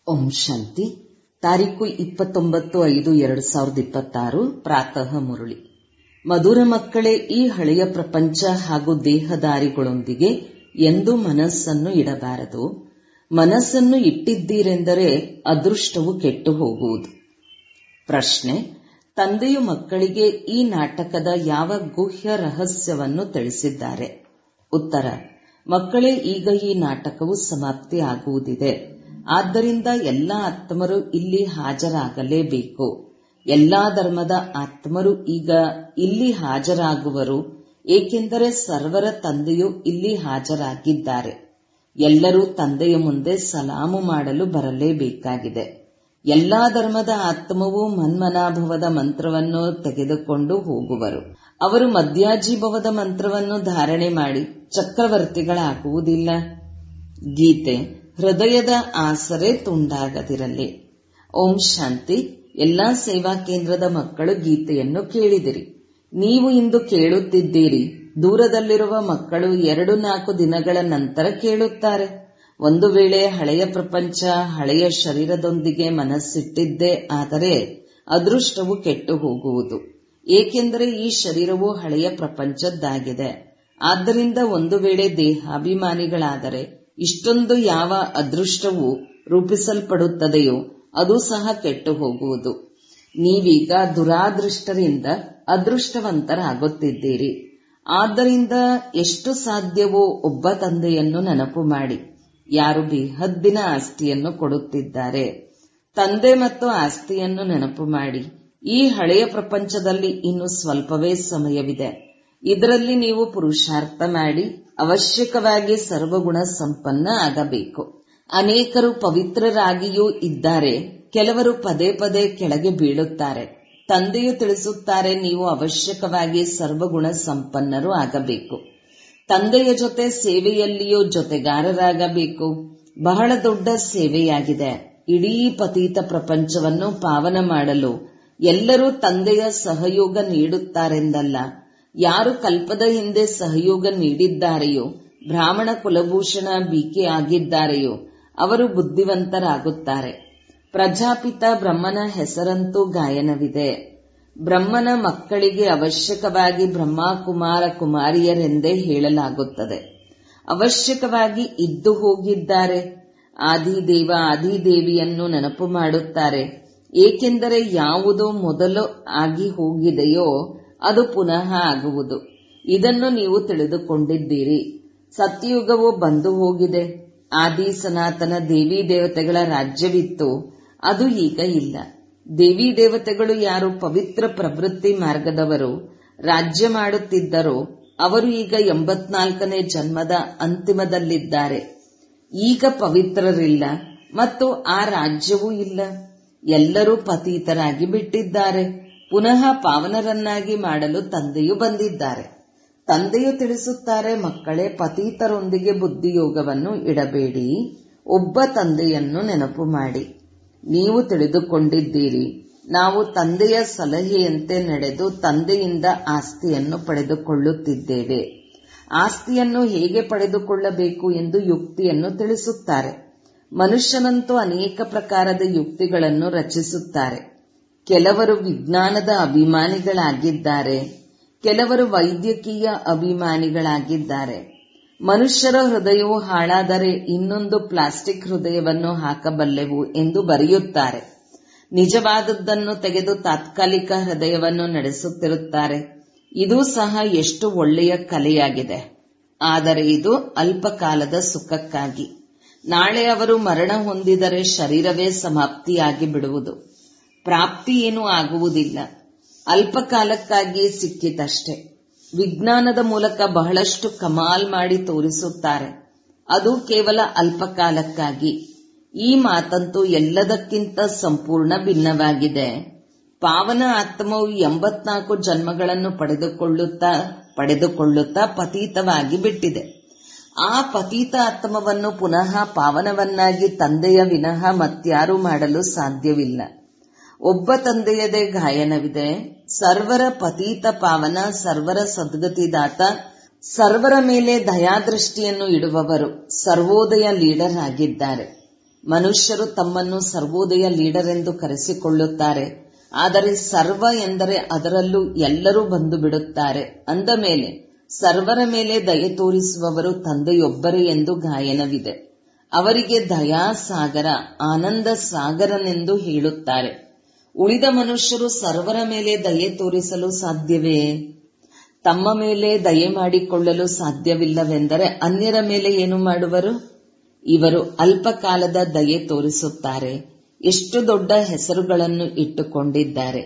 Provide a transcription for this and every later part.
ಓಂ ಶಾಂತಿ ತಾರೀಕು ಇಪ್ಪತ್ತೊಂಬತ್ತು ಐದು ಎರಡು ಸಾವಿರದ ಇಪ್ಪತ್ತಾರು ಪ್ರಾತಃ ಮುರಳಿ ಮಧುರ ಮಕ್ಕಳೇ ಈ ಹಳೆಯ ಪ್ರಪಂಚ ಹಾಗೂ ದೇಹದಾರಿಗಳೊಂದಿಗೆ ಎಂದೂ ಮನಸ್ಸನ್ನು ಇಡಬಾರದು ಮನಸ್ಸನ್ನು ಇಟ್ಟಿದ್ದೀರೆಂದರೆ ಅದೃಷ್ಟವು ಕೆಟ್ಟು ಹೋಗುವುದು ಪ್ರಶ್ನೆ ತಂದೆಯು ಮಕ್ಕಳಿಗೆ ಈ ನಾಟಕದ ಯಾವ ಗುಹ್ಯ ರಹಸ್ಯವನ್ನು ತಿಳಿಸಿದ್ದಾರೆ ಉತ್ತರ ಮಕ್ಕಳೇ ಈಗ ಈ ನಾಟಕವು ಸಮಾಪ್ತಿ ಆಗುವುದಿದೆ ಆದ್ದರಿಂದ ಎಲ್ಲ ಆತ್ಮರು ಇಲ್ಲಿ ಹಾಜರಾಗಲೇಬೇಕು ಎಲ್ಲಾ ಧರ್ಮದ ಆತ್ಮರು ಈಗ ಇಲ್ಲಿ ಹಾಜರಾಗುವರು ಏಕೆಂದರೆ ಸರ್ವರ ತಂದೆಯು ಇಲ್ಲಿ ಹಾಜರಾಗಿದ್ದಾರೆ ಎಲ್ಲರೂ ತಂದೆಯ ಮುಂದೆ ಸಲಾಮು ಮಾಡಲು ಬರಲೇಬೇಕಾಗಿದೆ ಎಲ್ಲಾ ಧರ್ಮದ ಆತ್ಮವು ಮನ್ಮನಾಭವದ ಮಂತ್ರವನ್ನು ತೆಗೆದುಕೊಂಡು ಹೋಗುವರು ಅವರು ಮಧ್ಯಾಜೀಭವದ ಮಂತ್ರವನ್ನು ಧಾರಣೆ ಮಾಡಿ ಚಕ್ರವರ್ತಿಗಳಾಗುವುದಿಲ್ಲ ಗೀತೆ ಹೃದಯದ ಆಸರೆ ತುಂಡಾಗದಿರಲಿ ಓಂ ಶಾಂತಿ ಎಲ್ಲಾ ಸೇವಾ ಕೇಂದ್ರದ ಮಕ್ಕಳು ಗೀತೆಯನ್ನು ಕೇಳಿದಿರಿ ನೀವು ಇಂದು ಕೇಳುತ್ತಿದ್ದೀರಿ ದೂರದಲ್ಲಿರುವ ಮಕ್ಕಳು ಎರಡು ನಾಲ್ಕು ದಿನಗಳ ನಂತರ ಕೇಳುತ್ತಾರೆ ಒಂದು ವೇಳೆ ಹಳೆಯ ಪ್ರಪಂಚ ಹಳೆಯ ಶರೀರದೊಂದಿಗೆ ಮನಸ್ಸಿಟ್ಟಿದ್ದೇ ಆದರೆ ಅದೃಷ್ಟವು ಕೆಟ್ಟು ಹೋಗುವುದು ಏಕೆಂದರೆ ಈ ಶರೀರವು ಹಳೆಯ ಪ್ರಪಂಚದ್ದಾಗಿದೆ ಆದ್ದರಿಂದ ಒಂದು ವೇಳೆ ದೇಹಾಭಿಮಾನಿಗಳಾದರೆ ಇಷ್ಟೊಂದು ಯಾವ ಅದೃಷ್ಟವು ರೂಪಿಸಲ್ಪಡುತ್ತದೆಯೋ ಅದು ಸಹ ಕೆಟ್ಟು ಹೋಗುವುದು ನೀವೀಗ ದುರಾದೃಷ್ಟರಿಂದ ಅದೃಷ್ಟವಂತರಾಗುತ್ತಿದ್ದೀರಿ ಆದ್ದರಿಂದ ಎಷ್ಟು ಸಾಧ್ಯವೋ ಒಬ್ಬ ತಂದೆಯನ್ನು ನೆನಪು ಮಾಡಿ ಯಾರು ಬೇಹದ್ದಿನ ಆಸ್ತಿಯನ್ನು ಕೊಡುತ್ತಿದ್ದಾರೆ ತಂದೆ ಮತ್ತು ಆಸ್ತಿಯನ್ನು ನೆನಪು ಮಾಡಿ ಈ ಹಳೆಯ ಪ್ರಪಂಚದಲ್ಲಿ ಇನ್ನು ಸ್ವಲ್ಪವೇ ಸಮಯವಿದೆ ಇದರಲ್ಲಿ ನೀವು ಪುರುಷಾರ್ಥ ಮಾಡಿ ಅವಶ್ಯಕವಾಗಿ ಸರ್ವಗುಣ ಸಂಪನ್ನ ಆಗಬೇಕು ಅನೇಕರು ಪವಿತ್ರರಾಗಿಯೂ ಇದ್ದಾರೆ ಕೆಲವರು ಪದೇ ಪದೇ ಕೆಳಗೆ ಬೀಳುತ್ತಾರೆ ತಂದೆಯು ತಿಳಿಸುತ್ತಾರೆ ನೀವು ಅವಶ್ಯಕವಾಗಿ ಸರ್ವಗುಣ ಸಂಪನ್ನರು ಆಗಬೇಕು ತಂದೆಯ ಜೊತೆ ಸೇವೆಯಲ್ಲಿಯೂ ಜೊತೆಗಾರರಾಗಬೇಕು ಬಹಳ ದೊಡ್ಡ ಸೇವೆಯಾಗಿದೆ ಇಡೀ ಪತೀತ ಪ್ರಪಂಚವನ್ನು ಪಾವನ ಮಾಡಲು ಎಲ್ಲರೂ ತಂದೆಯ ಸಹಯೋಗ ನೀಡುತ್ತಾರೆಂದಲ್ಲ ಯಾರು ಕಲ್ಪದ ಹಿಂದೆ ಸಹಯೋಗ ನೀಡಿದ್ದಾರೆಯೋ ಬ್ರಾಹ್ಮಣ ಕುಲಭೂಷಣ ಬಿಕೆ ಆಗಿದ್ದಾರೆಯೋ ಅವರು ಬುದ್ಧಿವಂತರಾಗುತ್ತಾರೆ ಪ್ರಜಾಪಿತ ಬ್ರಹ್ಮನ ಹೆಸರಂತೂ ಗಾಯನವಿದೆ ಬ್ರಹ್ಮನ ಮಕ್ಕಳಿಗೆ ಅವಶ್ಯಕವಾಗಿ ಬ್ರಹ್ಮ ಕುಮಾರ ಕುಮಾರಿಯರೆಂದೇ ಹೇಳಲಾಗುತ್ತದೆ ಅವಶ್ಯಕವಾಗಿ ಇದ್ದು ಹೋಗಿದ್ದಾರೆ ಆದಿದೇವ ಆದಿದೇವಿಯನ್ನು ನೆನಪು ಮಾಡುತ್ತಾರೆ ಏಕೆಂದರೆ ಯಾವುದೋ ಮೊದಲು ಆಗಿ ಹೋಗಿದೆಯೋ ಅದು ಪುನಃ ಆಗುವುದು ಇದನ್ನು ನೀವು ತಿಳಿದುಕೊಂಡಿದ್ದೀರಿ ಸತ್ಯಯುಗವು ಬಂದು ಹೋಗಿದೆ ಆದಿ ಸನಾತನ ದೇವಿ ದೇವತೆಗಳ ರಾಜ್ಯವಿತ್ತು ಅದು ಈಗ ಇಲ್ಲ ದೇವಿ ದೇವತೆಗಳು ಯಾರು ಪವಿತ್ರ ಪ್ರವೃತ್ತಿ ಮಾರ್ಗದವರು ರಾಜ್ಯ ಮಾಡುತ್ತಿದ್ದರೋ ಅವರು ಈಗ ಎಂಬತ್ನಾಲ್ಕನೇ ಜನ್ಮದ ಅಂತಿಮದಲ್ಲಿದ್ದಾರೆ ಈಗ ಪವಿತ್ರರಿಲ್ಲ ಮತ್ತು ಆ ರಾಜ್ಯವೂ ಇಲ್ಲ ಎಲ್ಲರೂ ಪತೀತರಾಗಿ ಬಿಟ್ಟಿದ್ದಾರೆ ಪುನಃ ಪಾವನರನ್ನಾಗಿ ಮಾಡಲು ತಂದೆಯು ಬಂದಿದ್ದಾರೆ ತಂದೆಯು ತಿಳಿಸುತ್ತಾರೆ ಮಕ್ಕಳೇ ಪತೀತರೊಂದಿಗೆ ಬುದ್ಧಿಯೋಗವನ್ನು ಇಡಬೇಡಿ ಒಬ್ಬ ತಂದೆಯನ್ನು ನೆನಪು ಮಾಡಿ ನೀವು ತಿಳಿದುಕೊಂಡಿದ್ದೀರಿ ನಾವು ತಂದೆಯ ಸಲಹೆಯಂತೆ ನಡೆದು ತಂದೆಯಿಂದ ಆಸ್ತಿಯನ್ನು ಪಡೆದುಕೊಳ್ಳುತ್ತಿದ್ದೇವೆ ಆಸ್ತಿಯನ್ನು ಹೇಗೆ ಪಡೆದುಕೊಳ್ಳಬೇಕು ಎಂದು ಯುಕ್ತಿಯನ್ನು ತಿಳಿಸುತ್ತಾರೆ ಮನುಷ್ಯನಂತೂ ಅನೇಕ ಪ್ರಕಾರದ ಯುಕ್ತಿಗಳನ್ನು ರಚಿಸುತ್ತಾರೆ ಕೆಲವರು ವಿಜ್ಞಾನದ ಅಭಿಮಾನಿಗಳಾಗಿದ್ದಾರೆ ಕೆಲವರು ವೈದ್ಯಕೀಯ ಅಭಿಮಾನಿಗಳಾಗಿದ್ದಾರೆ ಮನುಷ್ಯರ ಹೃದಯವು ಹಾಳಾದರೆ ಇನ್ನೊಂದು ಪ್ಲಾಸ್ಟಿಕ್ ಹೃದಯವನ್ನು ಹಾಕಬಲ್ಲೆವು ಎಂದು ಬರೆಯುತ್ತಾರೆ ನಿಜವಾದದ್ದನ್ನು ತೆಗೆದು ತಾತ್ಕಾಲಿಕ ಹೃದಯವನ್ನು ನಡೆಸುತ್ತಿರುತ್ತಾರೆ ಇದು ಸಹ ಎಷ್ಟು ಒಳ್ಳೆಯ ಕಲೆಯಾಗಿದೆ ಆದರೆ ಇದು ಅಲ್ಪಕಾಲದ ಸುಖಕ್ಕಾಗಿ ನಾಳೆ ಅವರು ಮರಣ ಹೊಂದಿದರೆ ಶರೀರವೇ ಸಮಾಪ್ತಿಯಾಗಿ ಬಿಡುವುದು ಪ್ರಾಪ್ತಿ ಏನೂ ಆಗುವುದಿಲ್ಲ ಅಲ್ಪಕಾಲಕ್ಕಾಗಿ ಸಿಕ್ಕಿತಷ್ಟೇ ವಿಜ್ಞಾನದ ಮೂಲಕ ಬಹಳಷ್ಟು ಕಮಾಲ್ ಮಾಡಿ ತೋರಿಸುತ್ತಾರೆ ಅದು ಕೇವಲ ಅಲ್ಪಕಾಲಕ್ಕಾಗಿ ಈ ಮಾತಂತೂ ಎಲ್ಲದಕ್ಕಿಂತ ಸಂಪೂರ್ಣ ಭಿನ್ನವಾಗಿದೆ ಪಾವನ ಆತ್ಮವು ಎಂಬತ್ನಾಲ್ಕು ಜನ್ಮಗಳನ್ನು ಪಡೆದುಕೊಳ್ಳುತ್ತಾ ಪಡೆದುಕೊಳ್ಳುತ್ತಾ ಪತೀತವಾಗಿ ಬಿಟ್ಟಿದೆ ಆ ಪತೀತ ಆತ್ಮವನ್ನು ಪುನಃ ಪಾವನವನ್ನಾಗಿ ತಂದೆಯ ವಿನಃ ಮತ್ಯಾರೂ ಮಾಡಲು ಸಾಧ್ಯವಿಲ್ಲ ಒಬ್ಬ ತಂದೆಯದೇ ಗಾಯನವಿದೆ ಸರ್ವರ ಪತೀತ ಪಾವನ ಸರ್ವರ ಸದ್ಗತಿದಾತ ಸರ್ವರ ಮೇಲೆ ದಯಾದೃಷ್ಟಿಯನ್ನು ಇಡುವವರು ಸರ್ವೋದಯ ಲೀಡರ್ ಆಗಿದ್ದಾರೆ ಮನುಷ್ಯರು ತಮ್ಮನ್ನು ಸರ್ವೋದಯ ಲೀಡರ್ ಎಂದು ಕರೆಸಿಕೊಳ್ಳುತ್ತಾರೆ ಆದರೆ ಸರ್ವ ಎಂದರೆ ಅದರಲ್ಲೂ ಎಲ್ಲರೂ ಬಂದು ಬಿಡುತ್ತಾರೆ ಅಂದ ಮೇಲೆ ಸರ್ವರ ಮೇಲೆ ದಯೆ ತೋರಿಸುವವರು ತಂದೆಯೊಬ್ಬರೇ ಎಂದು ಗಾಯನವಿದೆ ಅವರಿಗೆ ದಯಾ ಸಾಗರ ಆನಂದ ಸಾಗರನೆಂದು ಹೇಳುತ್ತಾರೆ ಉಳಿದ ಮನುಷ್ಯರು ಸರ್ವರ ಮೇಲೆ ದಯೆ ತೋರಿಸಲು ಸಾಧ್ಯವೇ ತಮ್ಮ ಮೇಲೆ ದಯೆ ಮಾಡಿಕೊಳ್ಳಲು ಸಾಧ್ಯವಿಲ್ಲವೆಂದರೆ ಅನ್ಯರ ಮೇಲೆ ಏನು ಮಾಡುವರು ಇವರು ಅಲ್ಪಕಾಲದ ದಯೆ ತೋರಿಸುತ್ತಾರೆ ಎಷ್ಟು ದೊಡ್ಡ ಹೆಸರುಗಳನ್ನು ಇಟ್ಟುಕೊಂಡಿದ್ದಾರೆ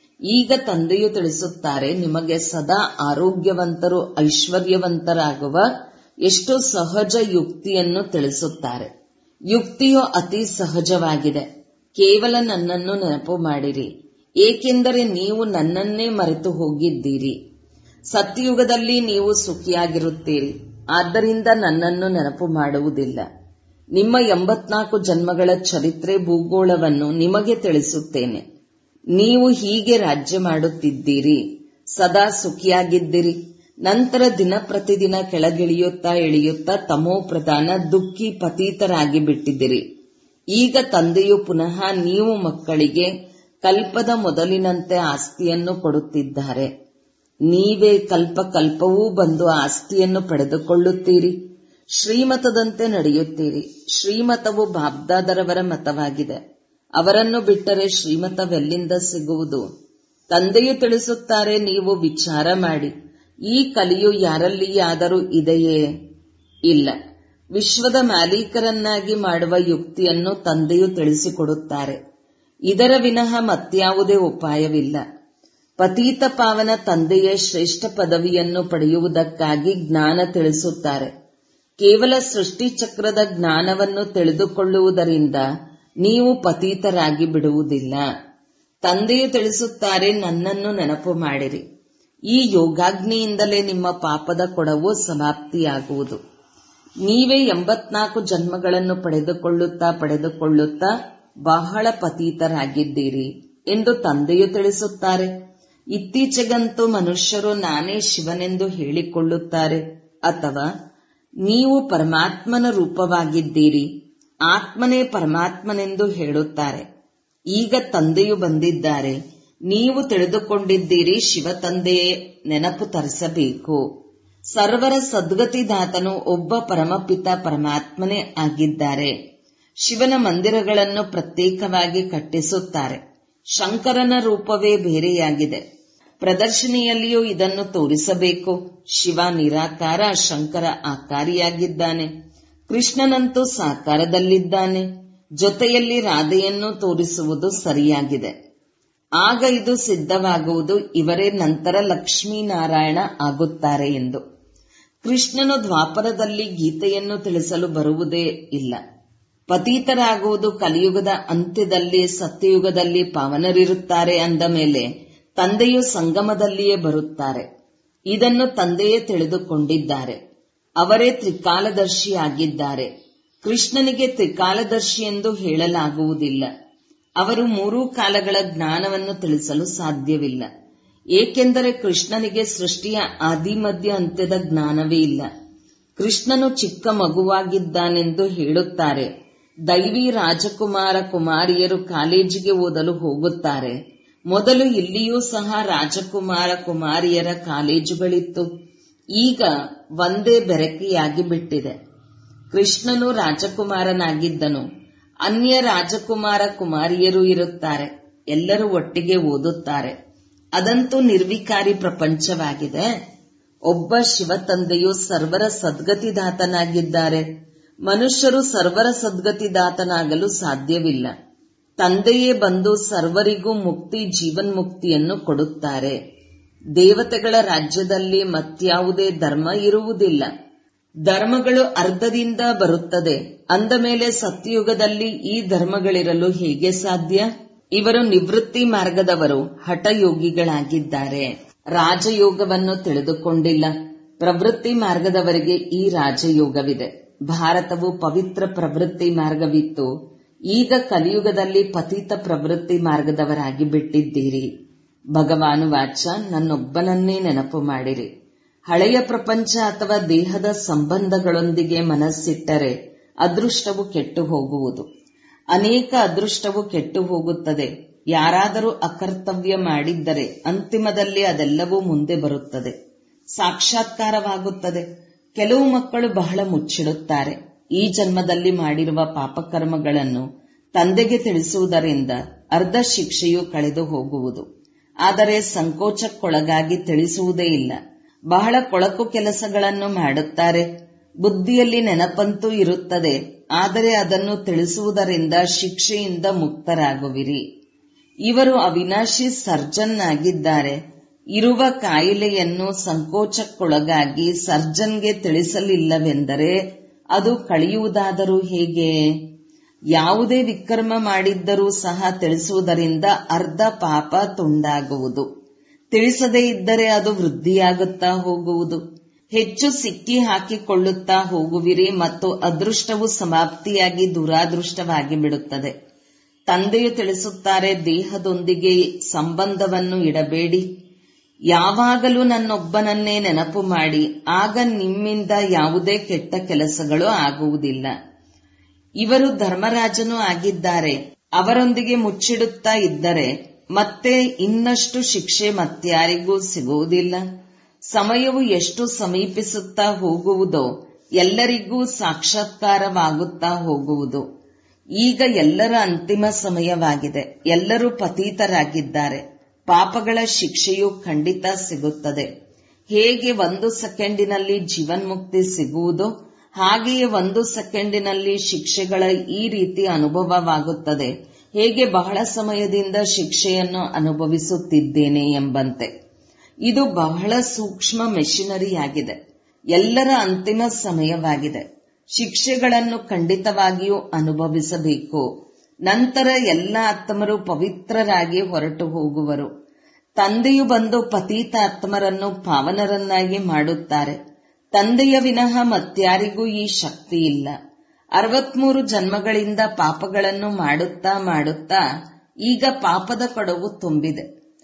ಈಗ ತಂದೆಯು ತಿಳಿಸುತ್ತಾರೆ ನಿಮಗೆ ಸದಾ ಆರೋಗ್ಯವಂತರು ಐಶ್ವರ್ಯವಂತರಾಗುವ ಎಷ್ಟು ಸಹಜ ಯುಕ್ತಿಯನ್ನು ತಿಳಿಸುತ್ತಾರೆ ಯುಕ್ತಿಯು ಅತಿ ಸಹಜವಾಗಿದೆ ಕೇವಲ ನನ್ನನ್ನು ನೆನಪು ಮಾಡಿರಿ ಏಕೆಂದರೆ ನೀವು ನನ್ನನ್ನೇ ಮರೆತು ಹೋಗಿದ್ದೀರಿ ಸತ್ಯಯುಗದಲ್ಲಿ ನೀವು ಸುಖಿಯಾಗಿರುತ್ತೀರಿ ಆದ್ದರಿಂದ ನನ್ನನ್ನು ನೆನಪು ಮಾಡುವುದಿಲ್ಲ ನಿಮ್ಮ ಎಂಬತ್ನಾಲ್ಕು ಜನ್ಮಗಳ ಚರಿತ್ರೆ ಭೂಗೋಳವನ್ನು ನಿಮಗೆ ತಿಳಿಸುತ್ತೇನೆ ನೀವು ಹೀಗೆ ರಾಜ್ಯ ಮಾಡುತ್ತಿದ್ದೀರಿ ಸದಾ ಸುಖಿಯಾಗಿದ್ದಿರಿ ನಂತರ ದಿನ ಪ್ರತಿದಿನ ಕೆಳಗಿಳಿಯುತ್ತಾ ಇಳಿಯುತ್ತಾ ತಮೋ ಪ್ರಧಾನ ದುಃಖಿ ಪತೀತರಾಗಿ ಬಿಟ್ಟಿದ್ದೀರಿ ಈಗ ತಂದೆಯು ಪುನಃ ನೀವು ಮಕ್ಕಳಿಗೆ ಕಲ್ಪದ ಮೊದಲಿನಂತೆ ಆಸ್ತಿಯನ್ನು ಕೊಡುತ್ತಿದ್ದಾರೆ ನೀವೇ ಕಲ್ಪ ಕಲ್ಪವೂ ಬಂದು ಆಸ್ತಿಯನ್ನು ಪಡೆದುಕೊಳ್ಳುತ್ತೀರಿ ಶ್ರೀಮತದಂತೆ ನಡೆಯುತ್ತೀರಿ ಶ್ರೀಮತವು ಬಾಬ್ದಾದರವರ ಮತವಾಗಿದೆ ಅವರನ್ನು ಬಿಟ್ಟರೆ ಶ್ರೀಮತವೆಲ್ಲಿಂದ ಸಿಗುವುದು ತಂದೆಯು ತಿಳಿಸುತ್ತಾರೆ ನೀವು ವಿಚಾರ ಮಾಡಿ ಈ ಕಲಿಯು ಯಾರಲ್ಲಿಯಾದರೂ ಇದೆಯೇ ಇಲ್ಲ ವಿಶ್ವದ ಮಾಲೀಕರನ್ನಾಗಿ ಮಾಡುವ ಯುಕ್ತಿಯನ್ನು ತಂದೆಯು ತಿಳಿಸಿಕೊಡುತ್ತಾರೆ ಇದರ ವಿನಃ ಮತ್ಯಾವುದೇ ಉಪಾಯವಿಲ್ಲ ಪತೀತ ಪಾವನ ತಂದೆಯೇ ಶ್ರೇಷ್ಠ ಪದವಿಯನ್ನು ಪಡೆಯುವುದಕ್ಕಾಗಿ ಜ್ಞಾನ ತಿಳಿಸುತ್ತಾರೆ ಕೇವಲ ಸೃಷ್ಟಿ ಚಕ್ರದ ಜ್ಞಾನವನ್ನು ತಿಳಿದುಕೊಳ್ಳುವುದರಿಂದ ನೀವು ಪತೀತರಾಗಿ ಬಿಡುವುದಿಲ್ಲ ತಂದೆಯು ತಿಳಿಸುತ್ತಾರೆ ನನ್ನನ್ನು ನೆನಪು ಮಾಡಿರಿ ಈ ಯೋಗಾಗ್ನಿಯಿಂದಲೇ ನಿಮ್ಮ ಪಾಪದ ಕೊಡವು ಸಮಾಪ್ತಿಯಾಗುವುದು ನೀವೇ ಎಂಬತ್ನಾಲ್ಕು ಜನ್ಮಗಳನ್ನು ಪಡೆದುಕೊಳ್ಳುತ್ತಾ ಪಡೆದುಕೊಳ್ಳುತ್ತಾ ಬಹಳ ಪತೀತರಾಗಿದ್ದೀರಿ ಎಂದು ತಂದೆಯು ತಿಳಿಸುತ್ತಾರೆ ಇತ್ತೀಚೆಗಂತೂ ಮನುಷ್ಯರು ನಾನೇ ಶಿವನೆಂದು ಹೇಳಿಕೊಳ್ಳುತ್ತಾರೆ ಅಥವಾ ನೀವು ಪರಮಾತ್ಮನ ರೂಪವಾಗಿದ್ದೀರಿ ಆತ್ಮನೇ ಪರಮಾತ್ಮನೆಂದು ಹೇಳುತ್ತಾರೆ ಈಗ ತಂದೆಯು ಬಂದಿದ್ದಾರೆ ನೀವು ತಿಳಿದುಕೊಂಡಿದ್ದೀರಿ ಶಿವ ತಂದೆಯೇ ನೆನಪು ತರಿಸಬೇಕು ಸರ್ವರ ಸದ್ಗತಿದಾತನು ಒಬ್ಬ ಪರಮಪಿತ ಪರಮಾತ್ಮನೇ ಆಗಿದ್ದಾರೆ ಶಿವನ ಮಂದಿರಗಳನ್ನು ಪ್ರತ್ಯೇಕವಾಗಿ ಕಟ್ಟಿಸುತ್ತಾರೆ ಶಂಕರನ ರೂಪವೇ ಬೇರೆಯಾಗಿದೆ ಪ್ರದರ್ಶನಿಯಲ್ಲಿಯೂ ಇದನ್ನು ತೋರಿಸಬೇಕು ಶಿವ ನಿರಾಕಾರ ಶಂಕರ ಆಕಾರಿಯಾಗಿದ್ದಾನೆ ಕೃಷ್ಣನಂತೂ ಸಾಕಾರದಲ್ಲಿದ್ದಾನೆ ಜೊತೆಯಲ್ಲಿ ರಾಧೆಯನ್ನು ತೋರಿಸುವುದು ಸರಿಯಾಗಿದೆ ಆಗ ಇದು ಸಿದ್ಧವಾಗುವುದು ಇವರೇ ನಂತರ ಲಕ್ಷ್ಮೀನಾರಾಯಣ ಆಗುತ್ತಾರೆ ಎಂದು ಕೃಷ್ಣನು ದ್ವಾಪರದಲ್ಲಿ ಗೀತೆಯನ್ನು ತಿಳಿಸಲು ಬರುವುದೇ ಇಲ್ಲ ಪತೀತರಾಗುವುದು ಕಲಿಯುಗದ ಅಂತ್ಯದಲ್ಲಿ ಸತ್ಯಯುಗದಲ್ಲಿ ಪಾವನರಿರುತ್ತಾರೆ ಅಂದ ಮೇಲೆ ತಂದೆಯು ಸಂಗಮದಲ್ಲಿಯೇ ಬರುತ್ತಾರೆ ಇದನ್ನು ತಂದೆಯೇ ತಿಳಿದುಕೊಂಡಿದ್ದಾರೆ ಅವರೇ ತ್ರಿಕಾಲದರ್ಶಿಯಾಗಿದ್ದಾರೆ ಕೃಷ್ಣನಿಗೆ ತ್ರಿಕಾಲದರ್ಶಿ ಎಂದು ಹೇಳಲಾಗುವುದಿಲ್ಲ ಅವರು ಮೂರೂ ಕಾಲಗಳ ಜ್ಞಾನವನ್ನು ತಿಳಿಸಲು ಸಾಧ್ಯವಿಲ್ಲ ಏಕೆಂದರೆ ಕೃಷ್ಣನಿಗೆ ಸೃಷ್ಟಿಯ ಆದಿಮಧ್ಯ ಅಂತ್ಯದ ಜ್ಞಾನವೇ ಇಲ್ಲ ಕೃಷ್ಣನು ಚಿಕ್ಕ ಮಗುವಾಗಿದ್ದಾನೆಂದು ಹೇಳುತ್ತಾರೆ ದೈವಿ ರಾಜಕುಮಾರ ಕುಮಾರಿಯರು ಕಾಲೇಜಿಗೆ ಓದಲು ಹೋಗುತ್ತಾರೆ ಮೊದಲು ಇಲ್ಲಿಯೂ ಸಹ ರಾಜಕುಮಾರ ಕುಮಾರಿಯರ ಕಾಲೇಜುಗಳಿತ್ತು ಈಗ ಒಂದೇ ಬೆರಕೆಯಾಗಿ ಬಿಟ್ಟಿದೆ ಕೃಷ್ಣನು ರಾಜಕುಮಾರನಾಗಿದ್ದನು ಅನ್ಯ ರಾಜಕುಮಾರ ಕುಮಾರಿಯರು ಇರುತ್ತಾರೆ ಎಲ್ಲರೂ ಒಟ್ಟಿಗೆ ಓದುತ್ತಾರೆ ಅದಂತೂ ನಿರ್ವಿಕಾರಿ ಪ್ರಪಂಚವಾಗಿದೆ ಒಬ್ಬ ಶಿವತಂದೆಯು ಸರ್ವರ ಸದ್ಗತಿದಾತನಾಗಿದ್ದಾರೆ ಮನುಷ್ಯರು ಸರ್ವರ ಸದ್ಗತಿದಾತನಾಗಲು ಸಾಧ್ಯವಿಲ್ಲ ತಂದೆಯೇ ಬಂದು ಸರ್ವರಿಗೂ ಮುಕ್ತಿ ಜೀವನ್ಮುಕ್ತಿಯನ್ನು ಕೊಡುತ್ತಾರೆ ದೇವತೆಗಳ ರಾಜ್ಯದಲ್ಲಿ ಮತ್ಯಾವುದೇ ಧರ್ಮ ಇರುವುದಿಲ್ಲ ಧರ್ಮಗಳು ಅರ್ಧದಿಂದ ಬರುತ್ತದೆ ಅಂದ ಮೇಲೆ ಸತ್ಯಯುಗದಲ್ಲಿ ಈ ಧರ್ಮಗಳಿರಲು ಹೇಗೆ ಸಾಧ್ಯ ಇವರು ನಿವೃತ್ತಿ ಮಾರ್ಗದವರು ಹಠಯೋಗಿಗಳಾಗಿದ್ದಾರೆ ರಾಜಯೋಗವನ್ನು ತಿಳಿದುಕೊಂಡಿಲ್ಲ ಪ್ರವೃತ್ತಿ ಮಾರ್ಗದವರಿಗೆ ಈ ರಾಜಯೋಗವಿದೆ ಭಾರತವು ಪವಿತ್ರ ಪ್ರವೃತ್ತಿ ಮಾರ್ಗವಿತ್ತು ಈಗ ಕಲಿಯುಗದಲ್ಲಿ ಪತಿತ ಪ್ರವೃತ್ತಿ ಮಾರ್ಗದವರಾಗಿ ಬಿಟ್ಟಿದ್ದೀರಿ ಭಗವಾನು ವಾಚ ನನ್ನೊಬ್ಬನನ್ನೇ ನೆನಪು ಮಾಡಿರಿ ಹಳೆಯ ಪ್ರಪಂಚ ಅಥವಾ ದೇಹದ ಸಂಬಂಧಗಳೊಂದಿಗೆ ಮನಸ್ಸಿಟ್ಟರೆ ಅದೃಷ್ಟವು ಕೆಟ್ಟು ಹೋಗುವುದು ಅನೇಕ ಅದೃಷ್ಟವು ಕೆಟ್ಟು ಹೋಗುತ್ತದೆ ಯಾರಾದರೂ ಅಕರ್ತವ್ಯ ಮಾಡಿದ್ದರೆ ಅಂತಿಮದಲ್ಲಿ ಅದೆಲ್ಲವೂ ಮುಂದೆ ಬರುತ್ತದೆ ಸಾಕ್ಷಾತ್ಕಾರವಾಗುತ್ತದೆ ಕೆಲವು ಮಕ್ಕಳು ಬಹಳ ಮುಚ್ಚಿಡುತ್ತಾರೆ ಈ ಜನ್ಮದಲ್ಲಿ ಮಾಡಿರುವ ಪಾಪಕರ್ಮಗಳನ್ನು ತಂದೆಗೆ ತಿಳಿಸುವುದರಿಂದ ಅರ್ಧ ಶಿಕ್ಷೆಯು ಕಳೆದು ಹೋಗುವುದು ಆದರೆ ಸಂಕೋಚಕ್ಕೊಳಗಾಗಿ ತಿಳಿಸುವುದೇ ಇಲ್ಲ ಬಹಳ ಕೊಳಕು ಕೆಲಸಗಳನ್ನು ಮಾಡುತ್ತಾರೆ ಬುದ್ಧಿಯಲ್ಲಿ ನೆನಪಂತೂ ಇರುತ್ತದೆ ಆದರೆ ಅದನ್ನು ತಿಳಿಸುವುದರಿಂದ ಶಿಕ್ಷೆಯಿಂದ ಮುಕ್ತರಾಗುವಿರಿ ಇವರು ಅವಿನಾಶಿ ಸರ್ಜನ್ ಆಗಿದ್ದಾರೆ ಇರುವ ಕಾಯಿಲೆಯನ್ನು ಸಂಕೋಚಕ್ಕೊಳಗಾಗಿ ಸರ್ಜನ್ಗೆ ತಿಳಿಸಲಿಲ್ಲವೆಂದರೆ ಅದು ಕಳೆಯುವುದಾದರೂ ಹೇಗೆ ಯಾವುದೇ ವಿಕರ್ಮ ಮಾಡಿದ್ದರೂ ಸಹ ತಿಳಿಸುವುದರಿಂದ ಅರ್ಧ ಪಾಪ ತುಂಡಾಗುವುದು ತಿಳಿಸದೇ ಇದ್ದರೆ ಅದು ವೃದ್ಧಿಯಾಗುತ್ತಾ ಹೋಗುವುದು ಹೆಚ್ಚು ಸಿಕ್ಕಿ ಹಾಕಿಕೊಳ್ಳುತ್ತಾ ಹೋಗುವಿರಿ ಮತ್ತು ಅದೃಷ್ಟವು ಸಮಾಪ್ತಿಯಾಗಿ ದುರಾದೃಷ್ಟವಾಗಿ ಬಿಡುತ್ತದೆ ತಂದೆಯು ತಿಳಿಸುತ್ತಾರೆ ದೇಹದೊಂದಿಗೆ ಸಂಬಂಧವನ್ನು ಇಡಬೇಡಿ ಯಾವಾಗಲೂ ನನ್ನೊಬ್ಬನನ್ನೇ ನೆನಪು ಮಾಡಿ ಆಗ ನಿಮ್ಮಿಂದ ಯಾವುದೇ ಕೆಟ್ಟ ಕೆಲಸಗಳು ಆಗುವುದಿಲ್ಲ ಇವರು ಧರ್ಮರಾಜನೂ ಆಗಿದ್ದಾರೆ ಅವರೊಂದಿಗೆ ಮುಚ್ಚಿಡುತ್ತಾ ಇದ್ದರೆ ಮತ್ತೆ ಇನ್ನಷ್ಟು ಶಿಕ್ಷೆ ಮತ್ಯಾರಿಗೂ ಸಿಗುವುದಿಲ್ಲ ಸಮಯವು ಎಷ್ಟು ಸಮೀಪಿಸುತ್ತಾ ಹೋಗುವುದೋ ಎಲ್ಲರಿಗೂ ಸಾಕ್ಷಾತ್ಕಾರವಾಗುತ್ತಾ ಹೋಗುವುದು ಈಗ ಎಲ್ಲರ ಅಂತಿಮ ಸಮಯವಾಗಿದೆ ಎಲ್ಲರೂ ಪತೀತರಾಗಿದ್ದಾರೆ ಪಾಪಗಳ ಶಿಕ್ಷೆಯು ಖಂಡಿತ ಸಿಗುತ್ತದೆ ಹೇಗೆ ಒಂದು ಸೆಕೆಂಡಿನಲ್ಲಿ ಜೀವನ್ಮುಕ್ತಿ ಸಿಗುವುದೋ ಹಾಗೆಯೇ ಒಂದು ಸೆಕೆಂಡಿನಲ್ಲಿ ಶಿಕ್ಷೆಗಳ ಈ ರೀತಿ ಅನುಭವವಾಗುತ್ತದೆ ಹೇಗೆ ಬಹಳ ಸಮಯದಿಂದ ಶಿಕ್ಷೆಯನ್ನು ಅನುಭವಿಸುತ್ತಿದ್ದೇನೆ ಎಂಬಂತೆ ಇದು ಬಹಳ ಸೂಕ್ಷ್ಮ ಮೆಷಿನರಿಯಾಗಿದೆ ಎಲ್ಲರ ಅಂತಿಮ ಸಮಯವಾಗಿದೆ ಶಿಕ್ಷೆಗಳನ್ನು ಖಂಡಿತವಾಗಿಯೂ ಅನುಭವಿಸಬೇಕು ನಂತರ ಎಲ್ಲ ಆತ್ಮರು ಪವಿತ್ರರಾಗಿ ಹೊರಟು ಹೋಗುವರು ತಂದೆಯು ಬಂದು ಪತೀತಾತ್ಮರನ್ನು ಪಾವನರನ್ನಾಗಿ ಮಾಡುತ್ತಾರೆ ತಂದೆಯ ವಿನಃ ಮತ್ಯಾರಿಗೂ ಈ ಶಕ್ತಿ ಇಲ್ಲ ಅರವತ್ಮೂರು ಜನ್ಮಗಳಿಂದ ಪಾಪಗಳನ್ನು ಮಾಡುತ್ತಾ ಮಾಡುತ್ತಾ ಈಗ ಪಾಪದ ಕಡವು ತುಂಬಿದೆ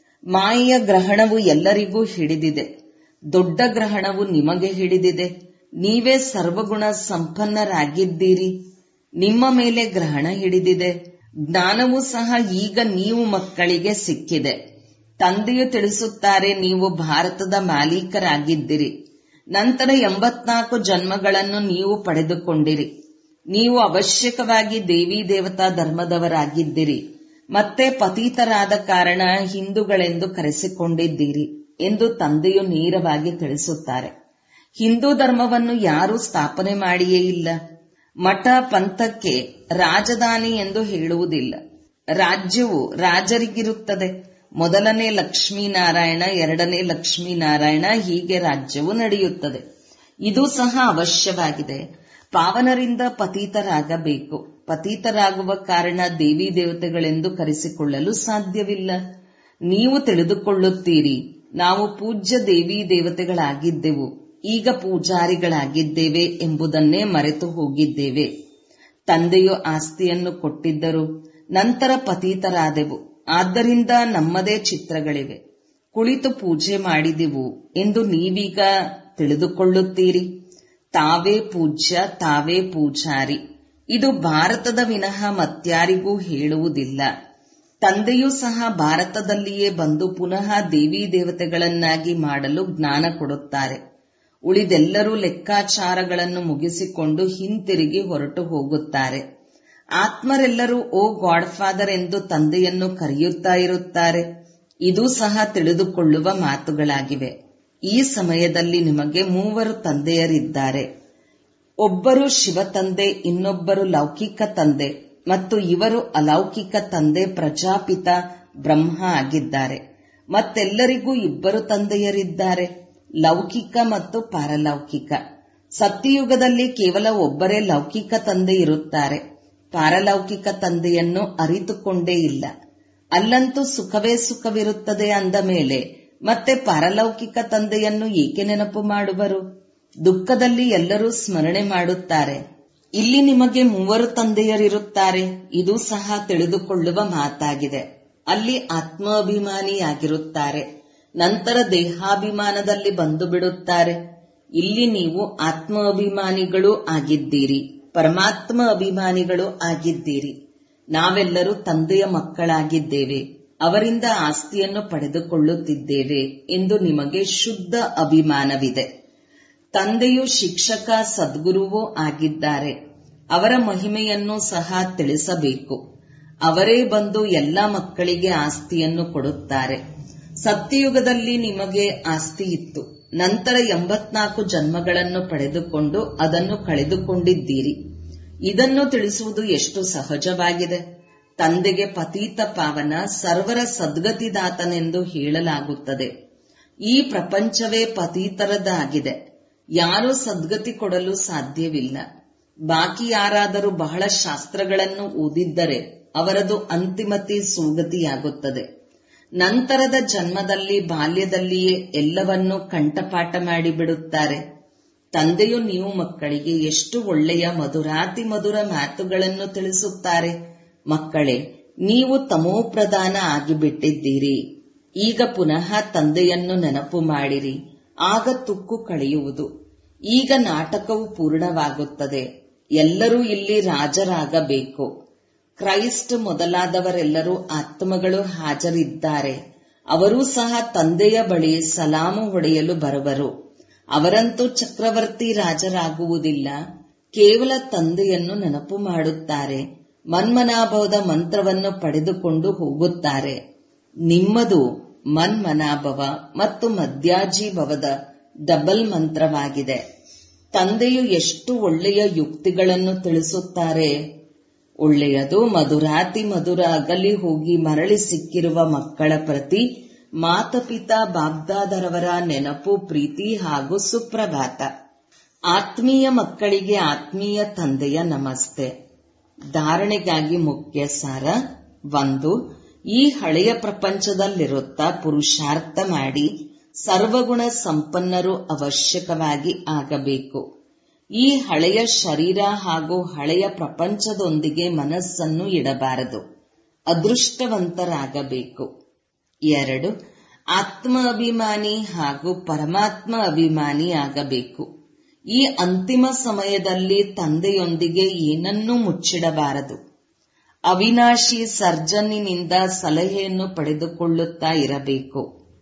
ಮಾಯೆಯ ಗ್ರಹಣವು ಎಲ್ಲರಿಗೂ ಹಿಡಿದಿದೆ ದೊಡ್ಡ ಗ್ರಹಣವು ನಿಮಗೆ ಹಿಡಿದಿದೆ ನೀವೇ ಸರ್ವಗುಣ ಸಂಪನ್ನರಾಗಿದ್ದೀರಿ ನಿಮ್ಮ ಮೇಲೆ ಗ್ರಹಣ ಹಿಡಿದಿದೆ ಜ್ಞಾನವೂ ಸಹ ಈಗ ನೀವು ಮಕ್ಕಳಿಗೆ ಸಿಕ್ಕಿದೆ ತಂದೆಯು ತಿಳಿಸುತ್ತಾರೆ ನೀವು ಭಾರತದ ಮಾಲೀಕರಾಗಿದ್ದಿರಿ ನಂತರ ಎಂಬತ್ನಾಲ್ಕು ಜನ್ಮಗಳನ್ನು ನೀವು ಪಡೆದುಕೊಂಡಿರಿ ನೀವು ಅವಶ್ಯಕವಾಗಿ ದೇವಿ ದೇವತಾ ಧರ್ಮದವರಾಗಿದ್ದಿರಿ ಮತ್ತೆ ಪತೀತರಾದ ಕಾರಣ ಹಿಂದೂಗಳೆಂದು ಕರೆಸಿಕೊಂಡಿದ್ದೀರಿ ಎಂದು ತಂದೆಯು ನೇರವಾಗಿ ತಿಳಿಸುತ್ತಾರೆ ಹಿಂದೂ ಧರ್ಮವನ್ನು ಯಾರೂ ಸ್ಥಾಪನೆ ಮಾಡಿಯೇ ಇಲ್ಲ ಮಠ ಪಂಥಕ್ಕೆ ರಾಜಧಾನಿ ಎಂದು ಹೇಳುವುದಿಲ್ಲ ರಾಜ್ಯವು ರಾಜರಿಗಿರುತ್ತದೆ ಮೊದಲನೇ ಲಕ್ಷ್ಮೀನಾರಾಯಣ ಎರಡನೇ ಲಕ್ಷ್ಮೀನಾರಾಯಣ ಹೀಗೆ ರಾಜ್ಯವು ನಡೆಯುತ್ತದೆ ಇದು ಸಹ ಅವಶ್ಯವಾಗಿದೆ ಪಾವನರಿಂದ ಪತೀತರಾಗಬೇಕು ಪತೀತರಾಗುವ ಕಾರಣ ದೇವಿ ದೇವತೆಗಳೆಂದು ಕರೆಸಿಕೊಳ್ಳಲು ಸಾಧ್ಯವಿಲ್ಲ ನೀವು ತಿಳಿದುಕೊಳ್ಳುತ್ತೀರಿ ನಾವು ಪೂಜ್ಯ ದೇವಿ ದೇವತೆಗಳಾಗಿದ್ದೆವು ಈಗ ಪೂಜಾರಿಗಳಾಗಿದ್ದೇವೆ ಎಂಬುದನ್ನೇ ಮರೆತು ಹೋಗಿದ್ದೇವೆ ತಂದೆಯು ಆಸ್ತಿಯನ್ನು ಕೊಟ್ಟಿದ್ದರು ನಂತರ ಪತೀತರಾದೆವು ಆದ್ದರಿಂದ ನಮ್ಮದೇ ಚಿತ್ರಗಳಿವೆ ಕುಳಿತು ಪೂಜೆ ಮಾಡಿದೆವು ಎಂದು ನೀವೀಗ ತಿಳಿದುಕೊಳ್ಳುತ್ತೀರಿ ತಾವೇ ಪೂಜ್ಯ ತಾವೇ ಪೂಜಾರಿ ಇದು ಭಾರತದ ವಿನಃ ಮತ್ಯಾರಿಗೂ ಹೇಳುವುದಿಲ್ಲ ತಂದೆಯೂ ಸಹ ಭಾರತದಲ್ಲಿಯೇ ಬಂದು ಪುನಃ ದೇವಿ ದೇವತೆಗಳನ್ನಾಗಿ ಮಾಡಲು ಜ್ಞಾನ ಕೊಡುತ್ತಾರೆ ಉಳಿದೆಲ್ಲರೂ ಲೆಕ್ಕಾಚಾರಗಳನ್ನು ಮುಗಿಸಿಕೊಂಡು ಹಿಂತಿರುಗಿ ಹೊರಟು ಹೋಗುತ್ತಾರೆ ಆತ್ಮರೆಲ್ಲರೂ ಓ ಗಾಡ್ ಫಾದರ್ ಎಂದು ತಂದೆಯನ್ನು ಕರೆಯುತ್ತಾ ಇರುತ್ತಾರೆ ಇದು ಸಹ ತಿಳಿದುಕೊಳ್ಳುವ ಮಾತುಗಳಾಗಿವೆ ಈ ಸಮಯದಲ್ಲಿ ನಿಮಗೆ ಮೂವರು ತಂದೆಯರಿದ್ದಾರೆ ಒಬ್ಬರು ಶಿವ ತಂದೆ ಇನ್ನೊಬ್ಬರು ಲೌಕಿಕ ತಂದೆ ಮತ್ತು ಇವರು ಅಲೌಕಿಕ ತಂದೆ ಪ್ರಜಾಪಿತ ಬ್ರಹ್ಮ ಆಗಿದ್ದಾರೆ ಮತ್ತೆಲ್ಲರಿಗೂ ಇಬ್ಬರು ತಂದೆಯರಿದ್ದಾರೆ ಲೌಕಿಕ ಮತ್ತು ಪಾರಲೌಕಿಕ ಸತ್ಯಯುಗದಲ್ಲಿ ಕೇವಲ ಒಬ್ಬರೇ ಲೌಕಿಕ ತಂದೆ ಇರುತ್ತಾರೆ ಪಾರಲೌಕಿಕ ತಂದೆಯನ್ನು ಅರಿತುಕೊಂಡೇ ಇಲ್ಲ ಅಲ್ಲಂತೂ ಸುಖವೇ ಸುಖವಿರುತ್ತದೆ ಅಂದ ಮೇಲೆ ಮತ್ತೆ ಪಾರಲೌಕಿಕ ತಂದೆಯನ್ನು ಏಕೆ ನೆನಪು ಮಾಡುವರು ದುಃಖದಲ್ಲಿ ಎಲ್ಲರೂ ಸ್ಮರಣೆ ಮಾಡುತ್ತಾರೆ ಇಲ್ಲಿ ನಿಮಗೆ ಮೂವರು ತಂದೆಯರಿರುತ್ತಾರೆ ಇದು ಸಹ ತಿಳಿದುಕೊಳ್ಳುವ ಮಾತಾಗಿದೆ ಅಲ್ಲಿ ಆತ್ಮಾಭಿಮಾನಿಯಾಗಿರುತ್ತಾರೆ ನಂತರ ದೇಹಾಭಿಮಾನದಲ್ಲಿ ಬಂದು ಬಿಡುತ್ತಾರೆ ಇಲ್ಲಿ ನೀವು ಆತ್ಮಾಭಿಮಾನಿಗಳೂ ಆಗಿದ್ದೀರಿ ಪರಮಾತ್ಮ ಅಭಿಮಾನಿಗಳು ಆಗಿದ್ದೀರಿ ನಾವೆಲ್ಲರೂ ತಂದೆಯ ಮಕ್ಕಳಾಗಿದ್ದೇವೆ ಅವರಿಂದ ಆಸ್ತಿಯನ್ನು ಪಡೆದುಕೊಳ್ಳುತ್ತಿದ್ದೇವೆ ಎಂದು ನಿಮಗೆ ಶುದ್ಧ ಅಭಿಮಾನವಿದೆ ತಂದೆಯು ಶಿಕ್ಷಕ ಸದ್ಗುರುವೂ ಆಗಿದ್ದಾರೆ ಅವರ ಮಹಿಮೆಯನ್ನು ಸಹ ತಿಳಿಸಬೇಕು ಅವರೇ ಬಂದು ಎಲ್ಲ ಮಕ್ಕಳಿಗೆ ಆಸ್ತಿಯನ್ನು ಕೊಡುತ್ತಾರೆ ಸತ್ಯಯುಗದಲ್ಲಿ ನಿಮಗೆ ಆಸ್ತಿ ಇತ್ತು ನಂತರ ಎಂಬತ್ನಾಲ್ಕು ಜನ್ಮಗಳನ್ನು ಪಡೆದುಕೊಂಡು ಅದನ್ನು ಕಳೆದುಕೊಂಡಿದ್ದೀರಿ ಇದನ್ನು ತಿಳಿಸುವುದು ಎಷ್ಟು ಸಹಜವಾಗಿದೆ ತಂದೆಗೆ ಪತೀತ ಪಾವನ ಸರ್ವರ ಸದ್ಗತಿದಾತನೆಂದು ಹೇಳಲಾಗುತ್ತದೆ ಈ ಪ್ರಪಂಚವೇ ಪತೀತರದಾಗಿದೆ ಯಾರೂ ಸದ್ಗತಿ ಕೊಡಲು ಸಾಧ್ಯವಿಲ್ಲ ಬಾಕಿ ಯಾರಾದರೂ ಬಹಳ ಶಾಸ್ತ್ರಗಳನ್ನು ಓದಿದ್ದರೆ ಅವರದು ಅಂತಿಮತಿ ಸುಗತಿಯಾಗುತ್ತದೆ ನಂತರದ ಜನ್ಮದಲ್ಲಿ ಬಾಲ್ಯದಲ್ಲಿಯೇ ಎಲ್ಲವನ್ನೂ ಕಂಠಪಾಠ ಮಾಡಿಬಿಡುತ್ತಾರೆ ತಂದೆಯು ನೀವು ಮಕ್ಕಳಿಗೆ ಎಷ್ಟು ಒಳ್ಳೆಯ ಮಧುರಾತಿ ಮಧುರ ಮಾತುಗಳನ್ನು ತಿಳಿಸುತ್ತಾರೆ ಮಕ್ಕಳೇ ನೀವು ತಮೋಪ್ರಧಾನ ಆಗಿಬಿಟ್ಟಿದ್ದೀರಿ ಈಗ ಪುನಃ ತಂದೆಯನ್ನು ನೆನಪು ಮಾಡಿರಿ ಆಗ ತುಕ್ಕು ಕಳೆಯುವುದು ಈಗ ನಾಟಕವು ಪೂರ್ಣವಾಗುತ್ತದೆ ಎಲ್ಲರೂ ಇಲ್ಲಿ ರಾಜರಾಗಬೇಕು ಕ್ರೈಸ್ಟ್ ಮೊದಲಾದವರೆಲ್ಲರೂ ಆತ್ಮಗಳು ಹಾಜರಿದ್ದಾರೆ ಅವರೂ ಸಹ ತಂದೆಯ ಬಳಿ ಸಲಾಮು ಹೊಡೆಯಲು ಬರುವರು ಅವರಂತೂ ಚಕ್ರವರ್ತಿ ರಾಜರಾಗುವುದಿಲ್ಲ ಕೇವಲ ತಂದೆಯನ್ನು ನೆನಪು ಮಾಡುತ್ತಾರೆ ಮನ್ಮನಾಭವದ ಮಂತ್ರವನ್ನು ಪಡೆದುಕೊಂಡು ಹೋಗುತ್ತಾರೆ ನಿಮ್ಮದು ಮನ್ಮನಾಭವ ಮತ್ತು ಮಧ್ಯಾಜೀಭವದ ಡಬಲ್ ಮಂತ್ರವಾಗಿದೆ ತಂದೆಯು ಎಷ್ಟು ಒಳ್ಳೆಯ ಯುಕ್ತಿಗಳನ್ನು ತಿಳಿಸುತ್ತಾರೆ ಒಳ್ಳೆಯದು ಮಧುರಾತಿ ಮಧುರ ಅಗಲಿ ಹೋಗಿ ಮರಳಿ ಸಿಕ್ಕಿರುವ ಮಕ್ಕಳ ಪ್ರತಿ ಮಾತಪಿತಾ ಬಾಬ್ದಾದರವರ ನೆನಪು ಪ್ರೀತಿ ಹಾಗೂ ಸುಪ್ರಭಾತ ಆತ್ಮೀಯ ಮಕ್ಕಳಿಗೆ ಆತ್ಮೀಯ ತಂದೆಯ ನಮಸ್ತೆ ಧಾರಣೆಗಾಗಿ ಮುಖ್ಯ ಸಾರ ಒಂದು ಈ ಹಳೆಯ ಪ್ರಪಂಚದಲ್ಲಿರುತ್ತಾ ಪುರುಷಾರ್ಥ ಮಾಡಿ ಸರ್ವಗುಣ ಸಂಪನ್ನರು ಅವಶ್ಯಕವಾಗಿ ಆಗಬೇಕು ಈ ಹಳೆಯ ಶರೀರ ಹಾಗೂ ಹಳೆಯ ಪ್ರಪಂಚದೊಂದಿಗೆ ಮನಸ್ಸನ್ನು ಇಡಬಾರದು ಅದೃಷ್ಟವಂತರಾಗಬೇಕು ಎರಡು ಆತ್ಮ ಅಭಿಮಾನಿ ಹಾಗೂ ಪರಮಾತ್ಮ ಅಭಿಮಾನಿ ಆಗಬೇಕು ಈ ಅಂತಿಮ ಸಮಯದಲ್ಲಿ ತಂದೆಯೊಂದಿಗೆ ಏನನ್ನೂ ಮುಚ್ಚಿಡಬಾರದು ಅವಿನಾಶಿ ಸರ್ಜನ್ನಿನಿಂದ ಸಲಹೆಯನ್ನು ಪಡೆದುಕೊಳ್ಳುತ್ತಾ ಇರಬೇಕು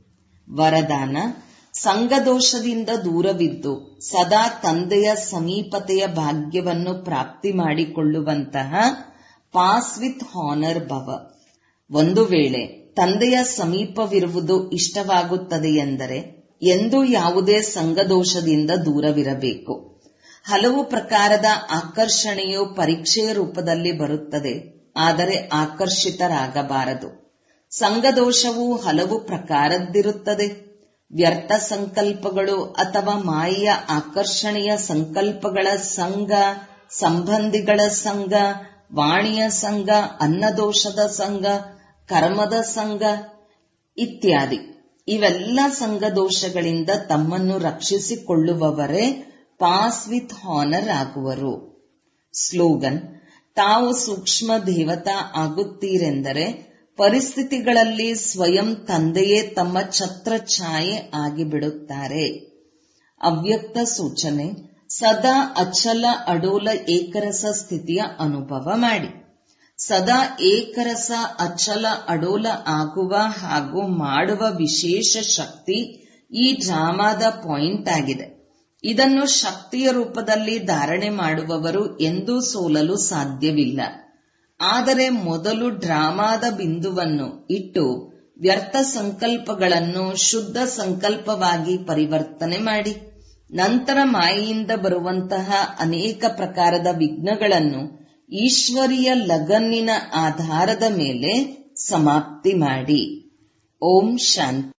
ವರದಾನ ಸಂಘದೋಷದಿಂದ ದೂರವಿದ್ದು ಸದಾ ತಂದೆಯ ಸಮೀಪತೆಯ ಭಾಗ್ಯವನ್ನು ಪ್ರಾಪ್ತಿ ಮಾಡಿಕೊಳ್ಳುವಂತಹ ಪಾಸ್ ವಿತ್ ಹಾನರ್ ಭವ ಒಂದು ವೇಳೆ ತಂದೆಯ ಸಮೀಪವಿರುವುದು ಇಷ್ಟವಾಗುತ್ತದೆ ಎಂದರೆ ಎಂದೂ ಯಾವುದೇ ಸಂಘದೋಷದಿಂದ ದೂರವಿರಬೇಕು ಹಲವು ಪ್ರಕಾರದ ಆಕರ್ಷಣೆಯು ಪರೀಕ್ಷೆಯ ರೂಪದಲ್ಲಿ ಬರುತ್ತದೆ ಆದರೆ ಆಕರ್ಷಿತರಾಗಬಾರದು ಸಂಘದೋಷವು ಹಲವು ಪ್ರಕಾರದ್ದಿರುತ್ತದೆ ವ್ಯರ್ಥ ಸಂಕಲ್ಪಗಳು ಅಥವಾ ಮಾಯೆಯ ಆಕರ್ಷಣೆಯ ಸಂಕಲ್ಪಗಳ ಸಂಘ ಸಂಬಂಧಿಗಳ ಸಂಘ ವಾಣಿಯ ಸಂಘ ಅನ್ನದೋಷದ ಸಂಘ ಕರ್ಮದ ಸಂಘ ಇತ್ಯಾದಿ ಇವೆಲ್ಲ ಸಂಘದೋಷಗಳಿಂದ ತಮ್ಮನ್ನು ರಕ್ಷಿಸಿಕೊಳ್ಳುವವರೇ ಪಾಸ್ ವಿತ್ ಹಾನರ್ ಆಗುವರು ಸ್ಲೋಗನ್ ತಾವು ಸೂಕ್ಷ್ಮ ದೇವತಾ ಆಗುತ್ತೀರೆಂದರೆ ಪರಿಸ್ಥಿತಿಗಳಲ್ಲಿ ಸ್ವಯಂ ತಂದೆಯೇ ತಮ್ಮ ಛತ್ರ ಛಾಯೆ ಆಗಿಬಿಡುತ್ತಾರೆ ಅವ್ಯಕ್ತ ಸೂಚನೆ ಸದಾ ಅಚಲ ಅಡೋಲ ಏಕರಸ ಸ್ಥಿತಿಯ ಅನುಭವ ಮಾಡಿ ಸದಾ ಏಕರಸ ಅಚಲ ಅಡೋಲ ಆಗುವ ಹಾಗೂ ಮಾಡುವ ವಿಶೇಷ ಶಕ್ತಿ ಈ ಡ್ರಾಮಾದ ಪಾಯಿಂಟ್ ಆಗಿದೆ ಇದನ್ನು ಶಕ್ತಿಯ ರೂಪದಲ್ಲಿ ಧಾರಣೆ ಮಾಡುವವರು ಎಂದೂ ಸೋಲಲು ಸಾಧ್ಯವಿಲ್ಲ ಆದರೆ ಮೊದಲು ಡ್ರಾಮಾದ ಬಿಂದುವನ್ನು ಇಟ್ಟು ವ್ಯರ್ಥ ಸಂಕಲ್ಪಗಳನ್ನು ಶುದ್ಧ ಸಂಕಲ್ಪವಾಗಿ ಪರಿವರ್ತನೆ ಮಾಡಿ ನಂತರ ಮಾಯೆಯಿಂದ ಬರುವಂತಹ ಅನೇಕ ಪ್ರಕಾರದ ವಿಘ್ನಗಳನ್ನು ಈಶ್ವರಿಯ ಲಗನ್ನಿನ ಆಧಾರದ ಮೇಲೆ ಸಮಾಪ್ತಿ ಮಾಡಿ ಓಂ ಶಾಂತಿ